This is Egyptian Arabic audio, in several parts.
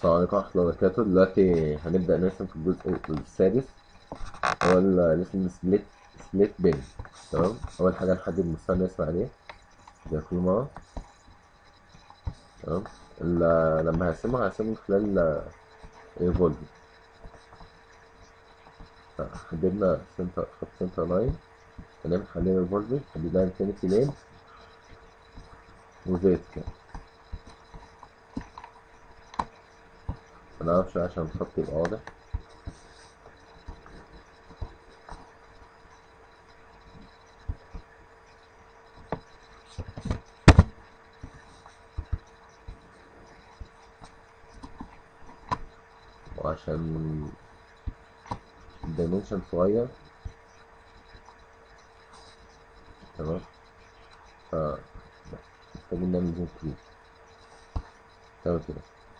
السلام عليكم ورحمة الله وبركاته دلوقتي هنبدأ نرسم في الجزء السادس هو ال- نرسم سبليت سبليت بين تمام أول حاجة نحدد المستوى اللي نرسم عليه زي كل مرة تمام ال- لما هرسمها هرسمه من خلال ايفولف حددنا سنتر خط سنتر لاين هنعمل حوالين ايفولف حددنا انفينيتي لين وزيت كده انا شوية عشان الخط يبقى واضح وعشان الدايمنشن صغير تمام ف محتاجين نعمل زوم كبير تمام كده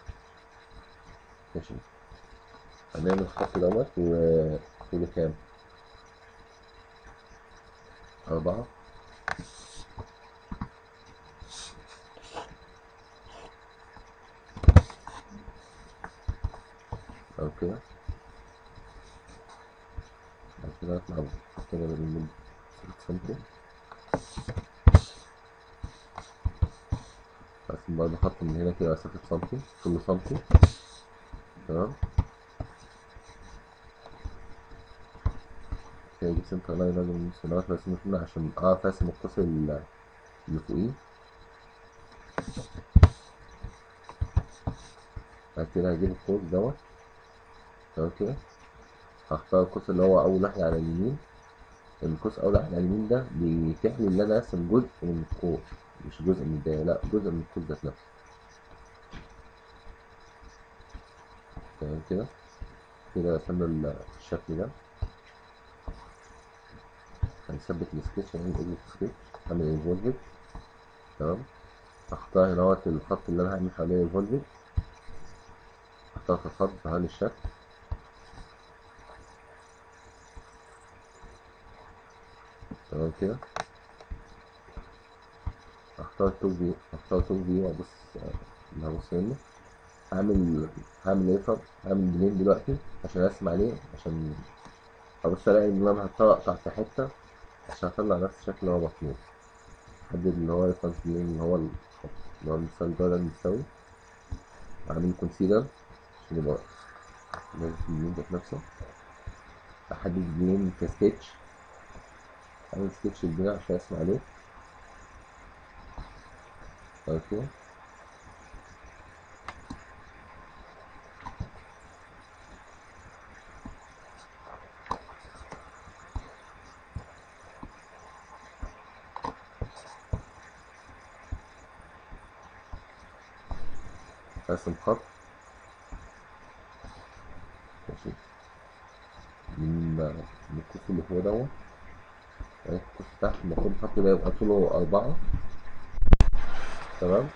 ماشي هنعمل الخط دوت وطوله كام؟ أربعة أو كده بعد كده نطلع كده بالميل ست سنتي أرسم برضه خط من هنا كده مسافة سنتي كله سنتي تمام كده أجيب سنتر لاين راجل من نص دوت برسمه هنا عشان أعرف أرسم القوس اللي اللي فوقيه بعد كده هجيب القوس دوت تمام كده هختار القوس اللي هو أول واحد على اليمين القوس أول واحد على اليمين ده بيتيح لي إن أنا أرسم جزء من القوس مش جزء من الدايرة لأ جزء من القوس ذات نفسه تمام كده كده رسمنا ال- الشكل ده هنثبت السكتش هنعمل ايديت سكتش هعمل انفولفد تمام هختار هنا اهوت الخط اللي انا هعمل حواليه انفولفد اختار الخط بهذا الشكل تمام كده هختار تو فيو هختار تو فيو وابص اللي هبص منه هعمل هعمل ليفر هعمل بلين دلوقتي عشان ارسم عليه عشان ابص الاقي ان انا هضطر اقطع في حته عشان اطلع نفس الشكل اللي هو مطلوب احدد اللي هو ريفرنس بلين اللي هو الخط اللي هو المثال ده ده المساوي اعمل كونسيلر عشان يبقى لازم البلين ذات نفسه احدد بلين كسكتش اعمل سكتش البلين عشان ارسم عليه اوكي ارسم خط ماشي من من القوس اللي فوق دوت يعني القوس تحت المفروض الخط ده يبقى طوله أربعة تمام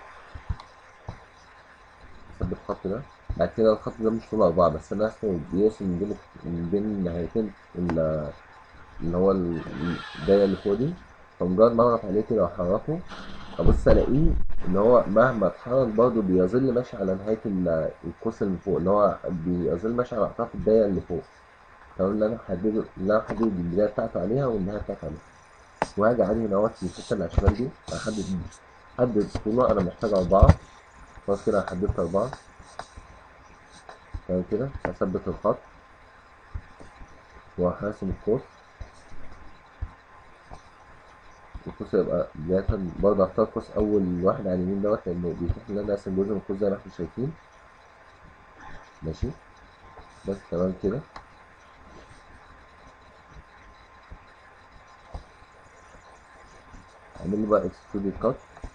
ثبت الخط ده بعد كده الخط ده مش طوله أربعة بس أنا اسمه بيوصل من بين من بين النهايتين ال- اللي هو ال- الدايرة اللي فوق دي فمجرد ما أضغط عليه كده وأحركه أبص ألاقيه إن هو مهما اتحرك برضه بيظل ماشي على نهاية ال- القوس اللي فوق اللي هو بيظل ماشي على أطراف الدايرة اللي فوق تمام اللي أنا محدده اللي أنا محدد البداية بتاعته عليها والنهاية بتاعته عليها وهاجي عادي هنا اهوت في الحتة اللي على الشمال دي أحدد أحدد طوله أنا محتاج أربعة خلاص كده أنا حددت أربعة تمام كده هثبت الخط وهرسم القوس القوس يبقى بداية برضه هختار قوس أول واحد على اليمين دوت لأنه بيتيح لي إن أنا أرسم جزء من القوس زي ما احنا شايفين ماشي بس تمام كده أعمل له بقى اكسترود كات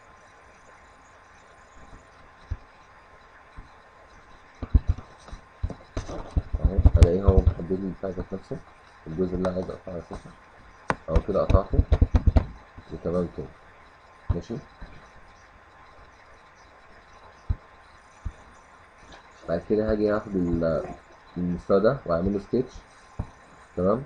أهو ألاقيه هو محدد لي البتاع ذات نفسه الجزء اللي أنا عايز أقطعه أساسا أهو كده قطعته وتمام كده ماشي بعد كده هاجي هاخد ال- المستوى ده وأعمل له سكتش تمام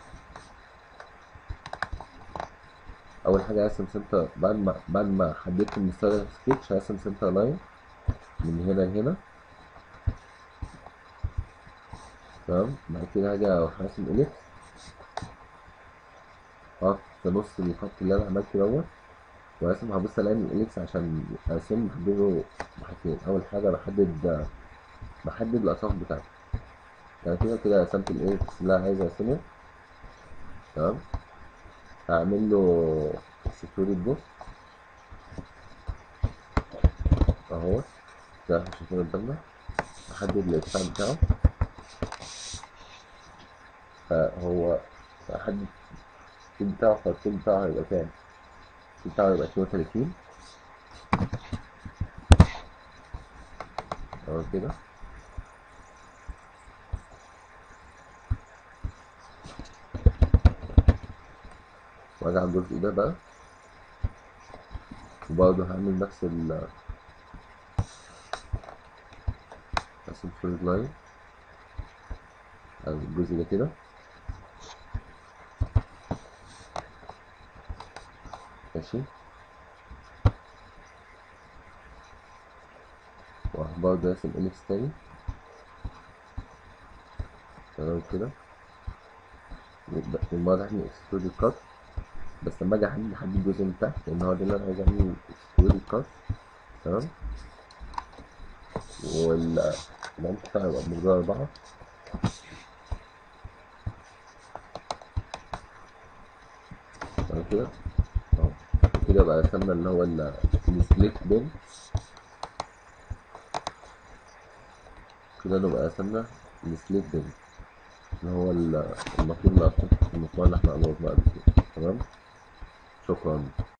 اول حاجه هرسم سنتر بعد ما بعد ما حددت المستوى ده في سكتش هرسم سنتر لاين من هنا لهنا تمام بعد كده هاجي اروح راسم اليكس اقف في نص الخط اللي انا عملته دوت وراسم هبص الاقي ان الاليكس عشان ارسمه بحدده بحاجتين اول حاجه بحدد بحدد الاطراف بتاعته يعني كده كده رسمت الاليكس اللي انا عايز ارسمه تمام هعمل له سكيورتي بوست اهو ده احنا شايفينه قدامنا احدد الارتفاع بتاعه فهو احدد الطول بتاعه فالطول بتاعه هيبقى كام؟ الطول بتاعه هيبقى اتنين وتلاتين اهو كده وارجع الجزء ده بقى وبرضه هعمل نفس ال نفس الفريز لاين الجزء ده كده ماشي وبرضه راسم اليكس تاني تمام كده المرة هعمل اكسترود كات بس لما اجي احدد احدد الجزء من تحت لان هو ده اللي انا عايز اعمل اكسترود كات تمام وال العمق بتاعه يبقى بمقدار أربعة تمام كده اهو كده بقى رسمنا اللي هو السبليت بين كده نبقى رسمنا السبليت بين اللي هو المفروض نقطع المسمار اللي احنا قلناه قبل كده تمام شكرا